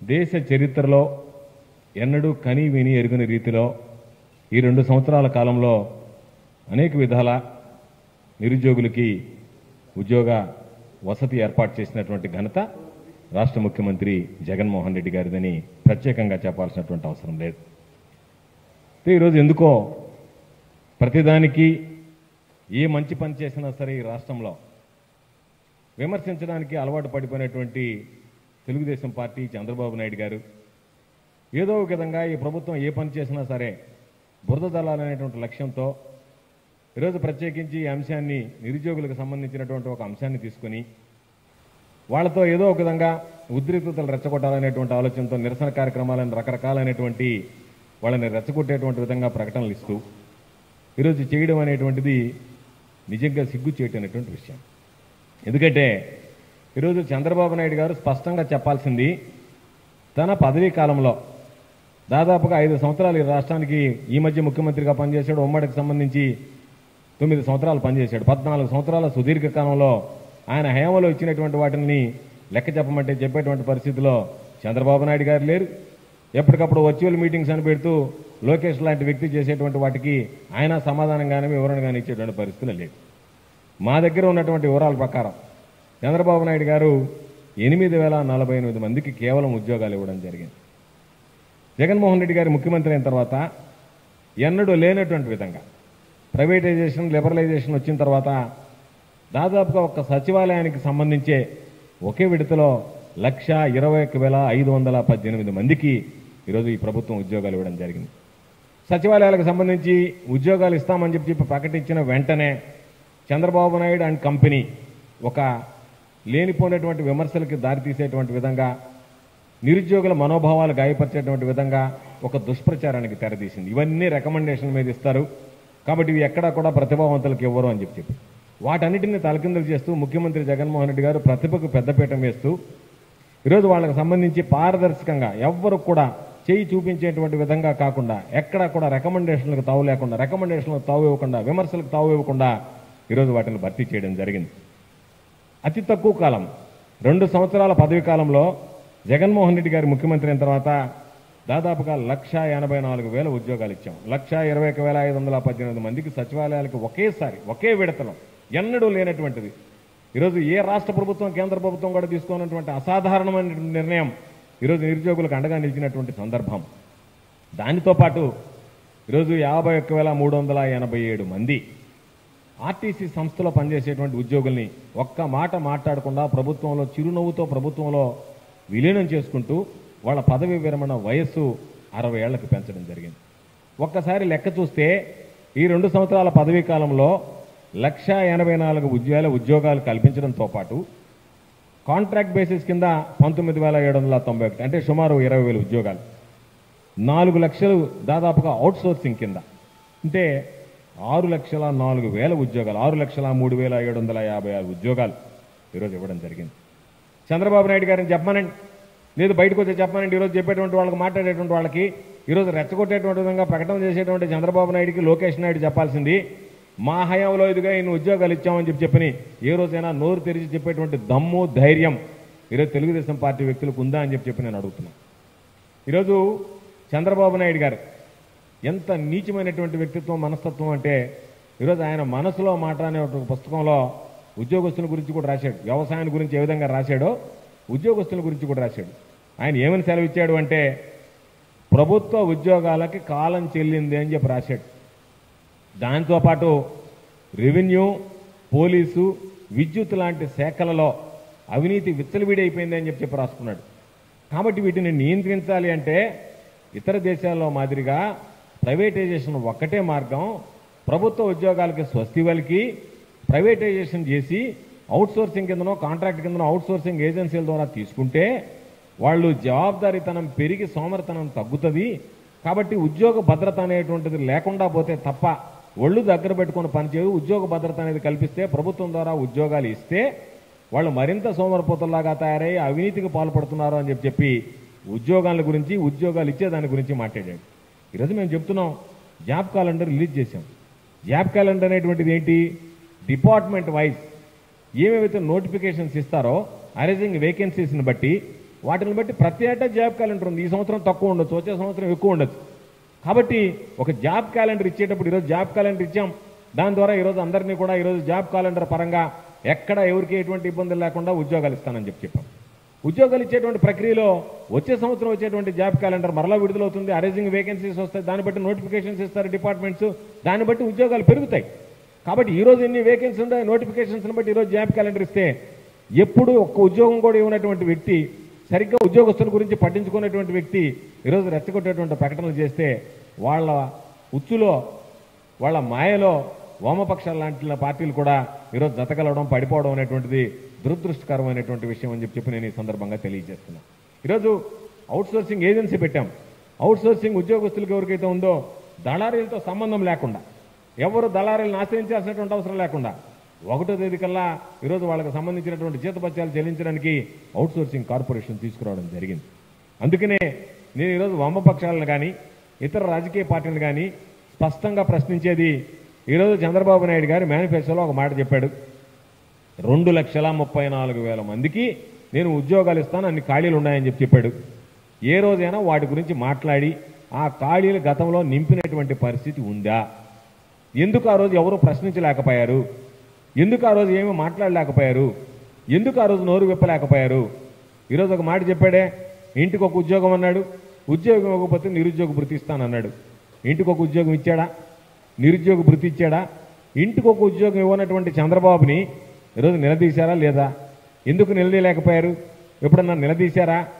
దేశ చరిత్రలో ఎన్నడూ కని విని ఎరుగని రీతిలో ఈ రెండు సంవత్సరాల కాలంలో అనేక విధాల నిరుద్యోగులకి ఉద్యోగ వసతి ఏర్పాటు చేసినటువంటి ఘనత రాష్ట్ర ముఖ్యమంత్రి జగన్మోహన్ రెడ్డి గారిదని ప్రత్యేకంగా చెప్పాల్సినటువంటి అవసరం లేదు అయితే ఈరోజు ఎందుకో ప్రతిదానికి ఏ మంచి పని చేసినా సరే ఈ రాష్ట్రంలో విమర్శించడానికి అలవాటు పడిపోయినటువంటి తెలుగుదేశం పార్టీ చంద్రబాబు నాయుడు గారు ఏదో ఒక విధంగా ఈ ప్రభుత్వం ఏ పని చేసినా సరే బురద దళాలనేటువంటి లక్ష్యంతో ఈరోజు ప్రత్యేకించి ఈ అంశాన్ని నిరుద్యోగులకు సంబంధించినటువంటి ఒక అంశాన్ని తీసుకొని వాళ్ళతో ఏదో ఒక విధంగా ఉద్రిక్తతలు రెచ్చగొట్టాలనేటువంటి ఆలోచనతో నిరసన కార్యక్రమాలను రకరకాలైనటువంటి వాళ్ళని రెచ్చగొట్టేటువంటి విధంగా ప్రకటనలు ఇస్తూ ఈరోజు చేయడం అనేటువంటిది నిజంగా సిగ్గు చేయటనేటువంటి విషయం ఎందుకంటే ఈరోజు చంద్రబాబు నాయుడు గారు స్పష్టంగా చెప్పాల్సింది తన పదవీ కాలంలో దాదాపుగా ఐదు సంవత్సరాలు ఈ రాష్ట్రానికి ఈ మధ్య ముఖ్యమంత్రిగా పనిచేశాడు ఉమ్మడికి సంబంధించి తొమ్మిది సంవత్సరాలు పనిచేశాడు పద్నాలుగు సంవత్సరాల సుదీర్ఘ కాలంలో ఆయన హయాంలో ఇచ్చినటువంటి వాటిని లెక్క చెప్పమంటే చెప్పేటువంటి పరిస్థితిలో చంద్రబాబు నాయుడు గారు లేరు ఎప్పటికప్పుడు వర్చువల్ మీటింగ్స్ అని పెడుతూ లోకేష్ లాంటి వ్యక్తి చేసేటువంటి వాటికి ఆయన సమాధానం కానీ వివరణ కానీ ఇచ్చేటువంటి పరిస్థితులు లేవు మా దగ్గర ఉన్నటువంటి వివరాల ప్రకారం చంద్రబాబు నాయుడు గారు ఎనిమిది వేల నలభై ఎనిమిది మందికి కేవలం ఉద్యోగాలు ఇవ్వడం జరిగింది జగన్మోహన్ రెడ్డి గారు ముఖ్యమంత్రి అయిన తర్వాత ఎన్నడూ లేనటువంటి విధంగా ప్రైవేటైజేషన్ లిబరలైజేషన్ వచ్చిన తర్వాత దాదాపుగా ఒక సచివాలయానికి సంబంధించే ఒకే విడతలో లక్ష ఇరవై ఒక్క వేల ఐదు వందల పద్దెనిమిది మందికి ఈరోజు ఈ ప్రభుత్వం ఉద్యోగాలు ఇవ్వడం జరిగింది సచివాలయాలకు సంబంధించి ఉద్యోగాలు ఇస్తామని చెప్పి చెప్పి ప్రకటించిన వెంటనే చంద్రబాబు నాయుడు అండ్ కంపెనీ ఒక లేనిపోయినటువంటి విమర్శలకి దారితీసేటువంటి విధంగా నిరుద్యోగుల మనోభావాలు గాయపరిచేటువంటి విధంగా ఒక దుష్ప్రచారానికి తెరదీసింది ఇవన్నీ రికమెండేషన్ మీద ఇస్తారు కాబట్టి ఇవి ఎక్కడా కూడా ప్రతిభావంతులకు ఇవ్వరు అని చెప్పి చెప్పి వాటన్నిటిని తలకిందులు చేస్తూ ముఖ్యమంత్రి జగన్మోహన్ రెడ్డి గారు ప్రతిభకు పెద్దపీఠం వేస్తూ ఈరోజు వాళ్ళకి సంబంధించి పారదర్శకంగా ఎవ్వరు కూడా చేయి చూపించేటువంటి విధంగా కాకుండా ఎక్కడా కూడా రికమెండేషన్లకు తావు లేకుండా రికమెండేషన్లకు తావు ఇవ్వకుండా విమర్శలకు తావు ఇవ్వకుండా ఈరోజు వాటిని భర్తీ చేయడం జరిగింది అతి తక్కువ కాలం రెండు సంవత్సరాల పదవి కాలంలో జగన్మోహన్ రెడ్డి గారు ముఖ్యమంత్రి అయిన తర్వాత దాదాపుగా లక్ష ఎనభై నాలుగు వేల ఉద్యోగాలు ఇచ్చాం లక్ష ఇరవై ఒక వేల ఐదు వందల పద్దెనిమిది మందికి సచివాలయాలకు ఒకేసారి ఒకే విడతలో ఎన్నడూ లేనటువంటిది ఈరోజు ఏ రాష్ట్ర ప్రభుత్వం కేంద్ర ప్రభుత్వం కూడా తీసుకున్నటువంటి అసాధారణమైన నిర్ణయం ఈరోజు నిరుద్యోగులకు అండగా నిలిచినటువంటి సందర్భం దానితో పాటు ఈరోజు యాభై ఒక్క వేల మూడు వందల ఎనభై ఏడు మంది ఆర్టీసీ సంస్థలో పనిచేసేటువంటి ఉద్యోగుల్ని ఒక్క మాట మాట్లాడకుండా ప్రభుత్వంలో చిరునవ్వుతో ప్రభుత్వంలో విలీనం చేసుకుంటూ వాళ్ళ పదవి విరమణ వయస్సు అరవై ఏళ్లకు పెంచడం జరిగింది ఒక్కసారి లెక్క చూస్తే ఈ రెండు సంవత్సరాల పదవీ కాలంలో లక్ష ఎనభై నాలుగు ఉద్యోగాల ఉద్యోగాలు కల్పించడంతో పాటు కాంట్రాక్ట్ బేసిస్ కింద పంతొమ్మిది వేల ఏడు వందల తొంభై ఒకటి అంటే సుమారు ఇరవై వేల ఉద్యోగాలు నాలుగు లక్షలు దాదాపుగా అవుట్ సోర్సింగ్ కింద అంటే ఆరు లక్షల నాలుగు వేల ఉద్యోగాలు ఆరు లక్షల మూడు వేల ఏడు వందల యాభై ఆరు ఉద్యోగాలు ఈరోజు ఇవ్వడం జరిగింది చంద్రబాబు నాయుడు గారిని చెప్పమనండి లేదు బయటకు వచ్చి చెప్పమనండి ఈరోజు చెప్పేటువంటి వాళ్ళకి మాట్లాడేటువంటి వాళ్ళకి ఈరోజు రెచ్చగొట్టేటువంటి విధంగా ప్రకటన చేసేటువంటి చంద్రబాబు నాయుడుకి లోకేష్ నాయుడు చెప్పాల్సింది మా హయాంలో ఇదిగా ఇన్ని ఉద్యోగాలు ఇచ్చామని చెప్పి చెప్పని ఏ రోజైనా నోరు తెరిచి చెప్పేటువంటి దమ్ము ధైర్యం ఈరోజు తెలుగుదేశం పార్టీ వ్యక్తులకు ఉందా అని చెప్పి చెప్పి నేను అడుగుతున్నాను ఈరోజు చంద్రబాబు నాయుడు గారు ఎంత నీచమైనటువంటి వ్యక్తిత్వం మనస్తత్వం అంటే ఈరోజు ఆయన మనసులో మాట అనే ఒక పుస్తకంలో ఉద్యోగస్తుల గురించి కూడా రాశాడు వ్యవసాయం గురించి ఏ విధంగా రాశాడో ఉద్యోగస్తుల గురించి కూడా రాశాడు ఆయన ఏమని సెలవు ఇచ్చాడు అంటే ప్రభుత్వ ఉద్యోగాలకి కాలం చెల్లింది అని చెప్పి రాశాడు దాంతోపాటు రెవెన్యూ పోలీసు విద్యుత్ లాంటి శాఖలలో అవినీతి విచ్చలవిడైపోయింది అని చెప్పి చెప్పి రాసుకున్నాడు కాబట్టి వీటిని నియంత్రించాలి అంటే ఇతర దేశాల్లో మాదిరిగా ప్రైవేటైజేషన్ ఒక్కటే మార్గం ప్రభుత్వ ఉద్యోగాలకి స్వస్తి వలికి ప్రైవేటైజేషన్ చేసి అవుట్సోర్సింగ్ కిందనో కాంట్రాక్ట్ కిందనో అవుట్సోర్సింగ్ ఏజెన్సీల ద్వారా తీసుకుంటే వాళ్ళు జవాబుదారీతనం పెరిగి సోమరితనం తగ్గుతుంది కాబట్టి ఉద్యోగ భద్రత అనేటువంటిది లేకుండా పోతే తప్ప ఒళ్ళు దగ్గర పెట్టుకొని పనిచేయు ఉద్యోగ భద్రత అనేది కల్పిస్తే ప్రభుత్వం ద్వారా ఉద్యోగాలు ఇస్తే వాళ్ళు మరింత సోమరిపోతుల్లాగా తయారయ్యి అవినీతికి పాల్పడుతున్నారు అని చెప్పి చెప్పి ఉద్యోగాల గురించి ఉద్యోగాలు ఇచ్చే దాని గురించి మాట్లాడాడు ఈరోజు మేము చెప్తున్నాం జాబ్ క్యాలెండర్ రిలీజ్ చేశాం జాబ్ క్యాలెండర్ అనేటువంటిది ఏంటి డిపార్ట్మెంట్ వైజ్ ఏమేమైతే నోటిఫికేషన్స్ ఇస్తారో అరేజింగ్ వేకెన్సీస్ని బట్టి వాటిని బట్టి ప్రతి ఏటా జాబ్ క్యాలెండర్ ఉంది ఈ సంవత్సరం తక్కువ ఉండొచ్చు వచ్చే సంవత్సరం ఎక్కువ ఉండొచ్చు కాబట్టి ఒక జాబ్ క్యాలెండర్ ఇచ్చేటప్పుడు ఈరోజు జాబ్ క్యాలెండర్ ఇచ్చాం దాని ద్వారా ఈరోజు అందరినీ కూడా ఈరోజు జాబ్ క్యాలెండర్ పరంగా ఎక్కడ ఎవరికి ఎటువంటి ఇబ్బందులు లేకుండా ఉద్యోగాలు ఇస్తానని చెప్పి చెప్పాం ఉద్యోగాలు ఇచ్చేటువంటి ప్రక్రియలో వచ్చే సంవత్సరం వచ్చేటువంటి జాబ్ క్యాలెండర్ మరలా విడుదలవుతుంది అరేంజింగ్ వేకెన్సీస్ వస్తాయి దాన్ని బట్టి నోటిఫికేషన్స్ ఇస్తారు డిపార్ట్మెంట్స్ దాన్ని బట్టి ఉద్యోగాలు పెరుగుతాయి కాబట్టి ఈ రోజు ఎన్ని వేకెన్సీ ఉన్నాయి నోటిఫికేషన్స్ని బట్టి ఈరోజు జాబ్ క్యాలెండర్ ఇస్తే ఎప్పుడు ఒక్క ఉద్యోగం కూడా ఇవ్వనటువంటి వ్యక్తి సరిగ్గా ఉద్యోగస్తుల గురించి పట్టించుకునేటువంటి వ్యక్తి ఈరోజు రెచ్చగొట్టేటువంటి ప్రకటనలు చేస్తే వాళ్ళ ఉచ్చులో వాళ్ళ మాయలో వామపక్షాల లాంటి పార్టీలు కూడా ఈరోజు జతకలవడం పడిపోవడం అనేటువంటిది దురదృష్టకరమైనటువంటి విషయం అని చెప్పి చెప్పి నేను ఈ సందర్భంగా తెలియజేస్తున్నా ఈరోజు అవుట్ సోర్సింగ్ ఏజెన్సీ పెట్టాం అవుట్ సోర్సింగ్ ఉద్యోగస్తులకు ఎవరికైతే ఉందో దళారీలతో సంబంధం లేకుండా ఎవరు దళారీలను ఆశ్రయించాల్సినటువంటి అవసరం లేకుండా ఒకటో తేదీ కల్లా ఈరోజు వాళ్ళకి సంబంధించినటువంటి జీతపత్యాలు చెల్లించడానికి అవుట్ సోర్సింగ్ కార్పొరేషన్ తీసుకురావడం జరిగింది అందుకనే నేను ఈరోజు వామపక్షాలను కానీ ఇతర రాజకీయ పార్టీలను కానీ స్పష్టంగా ప్రశ్నించేది ఈరోజు చంద్రబాబు నాయుడు గారి మేనిఫెస్టోలో ఒక మాట చెప్పాడు రెండు లక్షల ముప్పై నాలుగు వేల మందికి నేను ఉద్యోగాలు ఇస్తాను అన్ని ఖాళీలు ఉన్నాయని చెప్పి చెప్పాడు ఏ రోజైనా వాటి గురించి మాట్లాడి ఆ ఖాళీలు గతంలో నింపినటువంటి పరిస్థితి ఉందా ఎందుకు ఆ రోజు ఎవరు ప్రశ్నించలేకపోయారు ఎందుకు ఆ రోజు ఏమీ మాట్లాడలేకపోయారు ఎందుకు ఆ రోజు నోరు విప్పలేకపోయారు ఈరోజు ఒక మాట చెప్పాడే ఇంటికి ఒక ఉద్యోగం అన్నాడు ఉద్యోగం ఇవ్వకపోతే నిరుద్యోగ భృతి ఇస్తానన్నాడు ఇంటికి ఒక ఉద్యోగం ఇచ్చాడా నిరుద్యోగ భృతి ఇచ్చాడా ఇంటికి ఒక ఉద్యోగం ఇవ్వనటువంటి చంద్రబాబుని ఈరోజు నిలదీశారా లేదా ఎందుకు నిలదీయలేకపోయారు ఎప్పుడన్నా నిలదీశారా